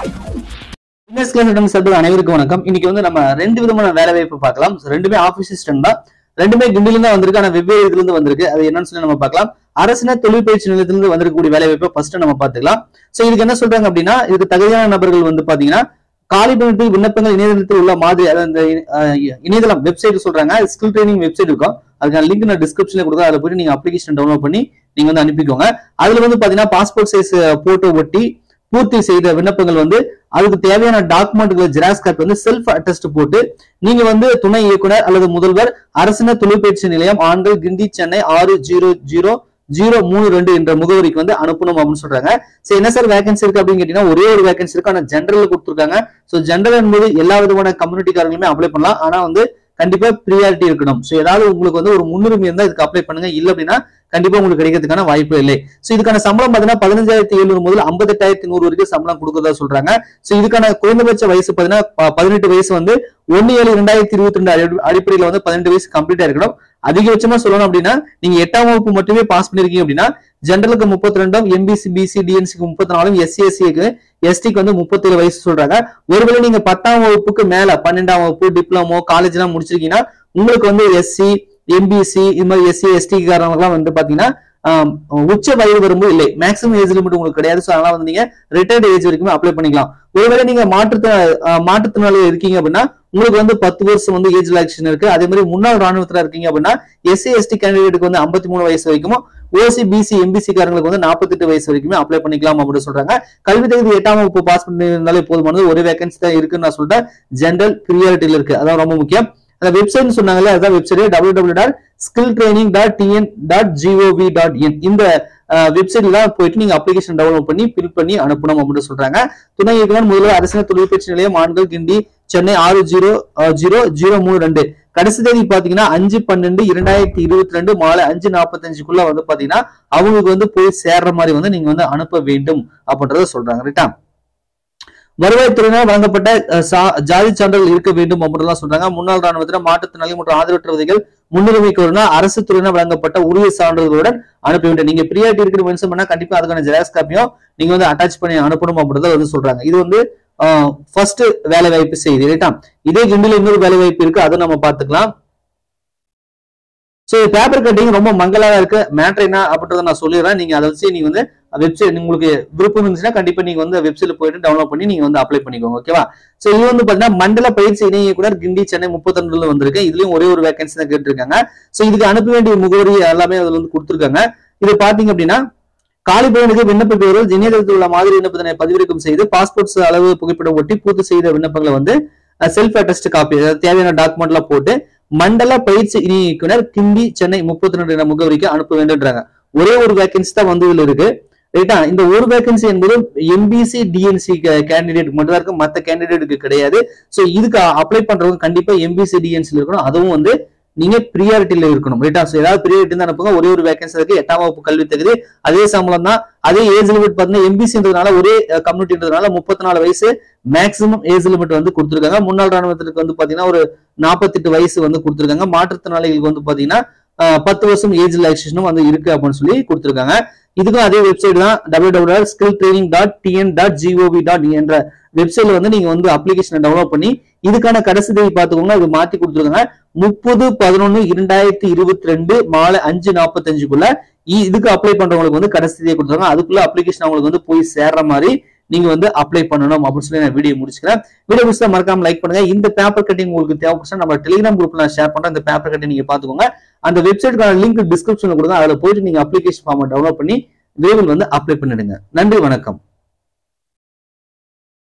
business class academy சார்பில் அனைவருக்கும் வணக்கம் இன்னைக்கு வந்து நம்ம ரெண்டு விதமான வேலை வாய்ப்பு பார்க்கலாம் So, ரெண்டுமே ஆஃபீஸ் சிஸ்டம் தான் ரெண்டுமே கிண்டில தான் வந்திருக்கு ஆனா வெவ்வேறு இதுல இருந்து வந்திருக்கு அது என்னன்னு சொல்லி நம்ம பார்க்கலாம் அரசின தொழில் பயிற்சி நிலையத்திலிருந்து வந்திருக்கக்கூடிய வேலை வாய்ப்பை ஃபர்ஸ்ட் நம்ம பார்த்துக்கலாம் சோ இதுக்கு என்ன சொல்றாங்க அப்படின்னா இதுக்கு தகுதியான நபர்கள் வந்து பாத்தீங்கன்னா காலி பணியத்தில் விண்ணப்பங்கள் இணையதளத்தில் உள்ள மாதிரி அதாவது அந்த அஹ், இணையதளம் வெப்சைட் சொல்றாங்க ஸ்கில் ட்ரைனிங் வெப்சைட் இருக்கும் அதுக்கான லிங்க் நான் டிஸ்கிரிப்ஷன்ல கொடுக்குறேன் அதில் போயிட்டு நீங்க அப்ளிகேஷன் டவுன்லோட் பண்ணி நீங்க வந்து அனுப்பிக்கோங்க அதுல வந்து பாத்தீங்கன்னா பாஸ்போர்ட் சைஸ் போட்டோ ஒட்டி பூர்த்தி செய்த விண்ணப்பங்கள் வந்து அதுக்கு தேவையான டாக்குமெண்ட்களை ஜெராக்ஸ் காப்பி வந்து செல்ஃப் அட்டஸ்ட் போட்டு நீங்க வந்து துணை இயக்குனர் அல்லது முதல்வர் அரசின தொழிற்பயிற்சி நிலையம் ஆண்கள் கிண்டி சென்னை ஆறு ஜீரோ ஜீரோ ஜீரோ மூணு ரெண்டு என்ற முகவரிக்கு வந்து அனுப்பணும் அப்படின்னு சொல்றாங்க சரி என்ன சார் வேகன்சி இருக்கு அப்படின்னு கேட்டீங்கன்னா ஒரே ஒரு வேகன்சி இருக்கு ஆனா ஜென்ரல் கொடுத்துருக்காங்க சோ ஜென்ரல் என்பது எல்லா விதமான கம்யூனிட்டிக்காரங்களுமே அப்ளை பண்ணலாம் ஆனா வந்து கண்டிப்பா ப்ரியாரிட்டி இருக்கணும் சோ ஏதாவது உங்களுக்கு வந்து ஒரு முன்னுரிமை இருந்தா இதுக்கு அப்ளை பண்ணுங்க இல்ல அப்படின்னா கண்டிப்பா உங்களுக்கு கிடைக்கிறதுக்கான வாய்ப்பு இல்லை சோ இதுக்கான சம்பளம் பாத்தீங்கன்னா பதினஞ்சாயிரத்தி எழுநூறு முதல் ஐம்பத்தெட்டாயிரத்தி நூறு வரைக்கும் சம்பளம் கொடுக்கறதா சொல்றாங்க சோ இதுக்கான குறைந்தபட்ச வயசு பாத்தீங்கன்னா ப- பதினெட்டு வயசு வந்து ஒன்னு ஏழு ரெண்டாயிரத்தி இருபத்தி ரெண்டு அடிப்படையில வந்து பதினெட்டு வயசு கம்ப்ளீட்டா இருக்கணும் அதிகபட்சமா சொல்லணும் அப்படின்னா நீங்க எட்டாம் வகுப்பு மட்டுமே பாஸ் பண்ணிருக்கீங்க அப்படின்னா ஜென்ரலுக்கு முப்பத்தி ரெண்டும் எம்பிசி பிசி டிஎன்சிக்கு முப்பத்தி நாலும் எஸ்சி எஸ்சிக்கு எஸ்டிக்கு வந்து முப்பத்தேழு வயசு சொல்றாங்க ஒருவேளை நீங்க பத்தாம் வகுப்புக்கு மேல பன்னெண்டாம் வகுப்பு டிப்ளமோ காலேஜ் எல்லாம் முடிச்சிருக்கீங்கன்னா உங்களுக்கு வந்து எஸ்சி எம்பிசி இது மாதிரி எஸ்சி எஸ்டி காரங்கெல்லாம் வந்து பாத்தீங்கன்னா ஆம், உச்ச வயது வரும்போது இல்லை மேக்ஸிமம் ஏஜ் லிமிட் உங்களுக்கு கிடையாது ஸோ அதனால வந்து நீங்க ரிட்டையர்ட் ஏஜ் வரைக்குமே அப்ளை பண்ணிக்கலாம் ஒருவேளை நீங்க மாற்றுத்த ஆஹ், மாற்றுத்திறனாளி இருக்கீங்க அப்படின்னா உங்களுக்கு வந்து பத்து வருஷம் வந்து ஏஜ் ரிலாக்ஷன் இருக்கு அதே மாதிரி முன்னாள் ராணுவத்துல இருக்கீங்க அப்படின்னா எஸ்சி எஸ்டி கேண்டிடேட்டுக்கு வந்து ஐம்பத்தி மூணு வயசு வரைக்கும் ஓசி பிசி எம்பிசி காரங்களுக்கு வந்து நாற்பத்தெட்டு வயசு வரைக்குமே அப்ளை பண்ணிக்கலாம் அப்படின்னு சொல்றாங்க கல்வி தகுதி எட்டாம் வகுப்பு பாஸ் பண்ணியிருந்தாலே போதுமானது ஒரு வேகன்சி தான் இருக்குன்னு நான் சொல்லிட்டேன் ஜென்ரல் ப்ரியாரிட்டியில் இருக்கு அதான் ரொம்ப முக்கியம் அந்த வெப்சைட் சொன்னாங்கல்ல அதான் website W W dot skill training dot TN dot GOV dot in இந்த வெப்சைட்ல தான் போயிட்டு நீங்க அப்ளிகேஷன் டவுன்லோட் பண்ணி ஃபில் பண்ணி அனுப்பணும் அப்படின்னு சொல்றாங்க துணை இயக்குனர் முதல்வர் அரசின தொழிற்பயிற்சி நிலையம் ஆண்கள் கிண்டி சென்னை ஆறு ஜீரோ ஜீரோ ஜீரோ மூணு ரெண்டு கடைசி தேதி பாத்தீங்கன்னா அஞ்சு பன்னெண்டு இரண்டாயிரத்தி இருபத்தி ரெண்டு மாலை அஞ்சு நாற்பத்தஞ்சுக்குள்ள வந்து பாத்தீங்கன்னா அவங்களுக்கு வந்து போய் சேர்ற மாதிரி வந்து நீங்க வந்து அனுப்ப வேண்டும் அப்படின்றத சொல்றாங்க ரைட்டா வருவாய்த்துறையினர் வழங்கப்பட்ட அஹ், சா- ஜாதி சான்றிதழ் இருக்க வேண்டும் அப்படின்லாம் சொல்றாங்க முன்னாள் ராணுவத்தினர் மாற்றுத்திறனாளி மற்றும் ஆதரவற்ற விதிகள் முன்னுரிமை கோரினா அரசு துறையினர் வழங்கப்பட்ட உரிய சான்றிதழ்களுடன் அனுப்ப வேண்டும் நீங்க பிரியாரிட்டி இருக்கிற மென்ஷன் பண்ணா கண்டிப்பா அதுக்கான ஜெராக்ஸ் காப்பியும் நீங்க வந்து அட்டாச் பண்ணி அனுப்பணும் அப்படின்றத வந்து சொல்றாங்க இது வந்து ஃபர்ஸ்ட் வேலை வாய்ப்பு செய்தி ரைட்டா இதே கிண்டில இன்னொரு வேலை வாய்ப்பு இருக்கு அதை நம்ம பாத்துக்கலாம் சோ பேப்பர் கட்டிங் ரொம்ப மங்கலாக இருக்கு மேட்ரு என்ன அப்படின்றத நான் சொல்லிடுறேன் நீங்க அதை வச்சு நீங்க வந்து வெப்சைட் உங்களுக்கு விருப்பம் இருந்துச்சுன்னா கண்டிப்பா நீங்க வந்து வெப்சைட்ல போயிட்டு டவுன்லோட் பண்ணி நீங்க வந்து அப்ளை பண்ணிக்கோங்க ஓகேவா சோ இது வந்து பாத்தீங்கன்னா மண்டல பயிற்சி இணை இயக்குனர் கிண்டி சென்னை முப்பத்தொன்றுல வந்திருக்கு இதுலயும் ஒரே ஒரு வேகன்சி தான் கேட்டிருக்காங்க சோ இதுக்கு அனுப்ப வேண்டிய முகவரி எல்லாமே அதுல வந்து கொடுத்துருக்காங்க இது பாத்தீங்க அப்படின்னா காலி பணிகளுக்கு விண்ணப்பிப்பவர்கள் இணையதளத்தில் உள்ள மாதிரி விண்ணப்பத்தினை பதிவிறக்கம் செய்து பாஸ்போர்ட் அளவு புகைப்படம் ஒட்டி பூர்த்தி செய்த விண்ணப்பங்களை வந்து செல்ஃப் அட்டஸ்ட் காப்பி அதாவது தேவையான டாக்குமெண்ட் எல்லாம் போட்டு மண்டல பயிற்சி இணை இயக்குனர் கிண்டி சென்னை முப்பத்தி ரெண்டு என்ற முகவரிக்கு அனுப்ப வேண்டும்ன்றாங்க ஒரே ஒரு வேகன்சி தான் வந்து இதுல இருக்கு ரைட்டா இந்த ஒரு வேகன்சி என்பது எம்பிசி டிஎன்சி கேண்டிடேட் மட்டும் தான் இருக்கு மத்த கேண்டிடேட்டுக்கு கிடையாது சோ இதுக்கு அப்ளை பண்றவங்க கண்டிப்பா எம்பிசி டிஎன்சி இருக்கணும் அதுவும் வந்து நீங்க ப்ரியாரிட்டியில இருக்கணும் ரைட்டா சோ ஏதாவது ப்ரியாரிட்டி தான் அனுப்புங்க ஒரே ஒரு வேகன்சி இருக்கு எட்டாம் வகுப்பு கல்வி தகுதி அதே சம்பளம் தான் அதே ஏஜ் லிமிட் பாத்தீங்கன்னா எம்பிசின்றதுனால ஒரே கம்யூனிட்டின்றதுனால முப்பத்தி நாலு வயசு மேக்ஸிமம் ஏஜ் லிமிட் வந்து கொடுத்துருக்காங்க முன்னாள் ராணுவத்திற்கு வந்து பாத்தீங்கன்னா ஒரு நாற்பத்தெட்டு வயசு வந்து கொடுத்துருக்காங்க மாற்றுத்திறனாளிகளுக்கு வந்து பாத்தீங்கன்னா அஹ், பத்து வருஷம் ஏஜ் ரிலாக்ஸேஷனும் வந்து இருக்கு அப்படின்னு சொல்லி கொடுத்துருக்காங்க இதுக்கும் அதே வெப்சைட் தான் W W skill training dot TN dot GOV dot என்ற வெப்சைட்ல வந்து நீங்க வந்து அப்ளிகேஷனை டவுன்லோட் பண்ணி இதுக்கான கடைசி தேதி பார்த்துக்கோங்க அது மாத்தி கொடுத்துருக்காங்க முப்பது பதினொன்னு இரண்டாயிரத்தி இருபத்தி ரெண்டு மாலை அஞ்சு நாற்பத்தஞ்சுக்குள்ள இ- இதுக்கு அப்ளை பண்றவங்களுக்கு வந்து கடைசி தேதி கொடுத்துருக்காங்க அதுக்குள்ள அப்ளிகேஷன் அவங்களுக்கு வந்து போய் சேர்ற மாதிரி நீங்க வந்து அப்ளை பண்ணணும் அப்படின்னு சொல்லி நான் வீடியோ முடிச்சுக்கிறேன் வீடியோ முடிச்சா மறக்காம லைக் பண்ணுங்க இந்த பேப்பர் கட்டிங் உங்களுக்கு தேவைப்பட்டா நம்ம டெலிகிராம் குரூப்ல நான் ஷேர் பண்றேன் இந்த பேப்பர் கட்டிங் நீங்க பாத்துக்கோங்க அந்த வெப்சைட்டுக்கான லிங்க் டிஸ்கிரிப்ஷன்ல கொடுங்க அதுல போயிட்டு நீங்க அப்ளிகேஷன் ஃபார்ம் டவுன்லோட் பண்ணி விரைவில் வந்து அப்ளை பண்ணிடுங்க நன்றி வணக்கம்